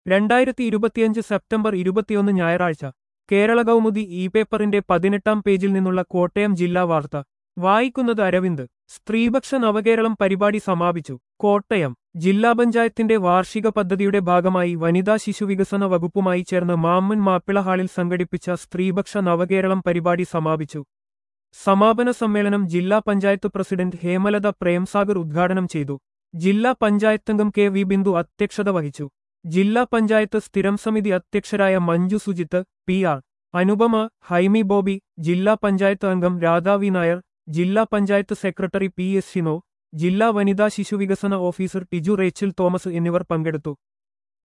രണ്ടായിരത്തി ഇരുപത്തിയഞ്ച് സെപ്റ്റംബർ ഇരുപത്തിയൊന്ന് ഞായറാഴ്ച കേരള കൗമുദി ഇ പേപ്പറിന്റെ പതിനെട്ടാം പേജിൽ നിന്നുള്ള കോട്ടയം ജില്ലാ വാർത്ത വായിക്കുന്നത് അരവിന്ദ് സ്ത്രീപക്ഷ നവകേരളം പരിപാടി സമാപിച്ചു കോട്ടയം ജില്ലാ പഞ്ചായത്തിന്റെ വാർഷിക പദ്ധതിയുടെ ഭാഗമായി വനിതാ ശിശുവികസന വകുപ്പുമായി ചേർന്ന് മാമ്മൻ മാപ്പിള ഹാളിൽ സംഘടിപ്പിച്ച സ്ത്രീപക്ഷ നവകേരളം പരിപാടി സമാപിച്ചു സമാപന സമ്മേളനം ജില്ലാ പഞ്ചായത്ത് പ്രസിഡന്റ് ഹേമലത പ്രേംസാഗർ ഉദ്ഘാടനം ചെയ്തു ജില്ലാ പഞ്ചായത്തംഗം കെ വി ബിന്ദു അധ്യക്ഷത വഹിച്ചു ജില്ലാ പഞ്ചായത്ത് സ്ഥിരം സമിതി അധ്യക്ഷരായ മഞ്ജു സുജിത്ത് പി ആർ അനുപമ ഹൈമി ബോബി ജില്ലാ പഞ്ചായത്ത് അംഗം രാധാവി നായർ ജില്ലാ panchayat secretary P S Shino ജില്ലാ വനിതാ ശിശുവികസന ഓഫീസർ ടിജു റേച്ചിൽ തോമസ് എന്നിവർ പങ്കെടുത്തു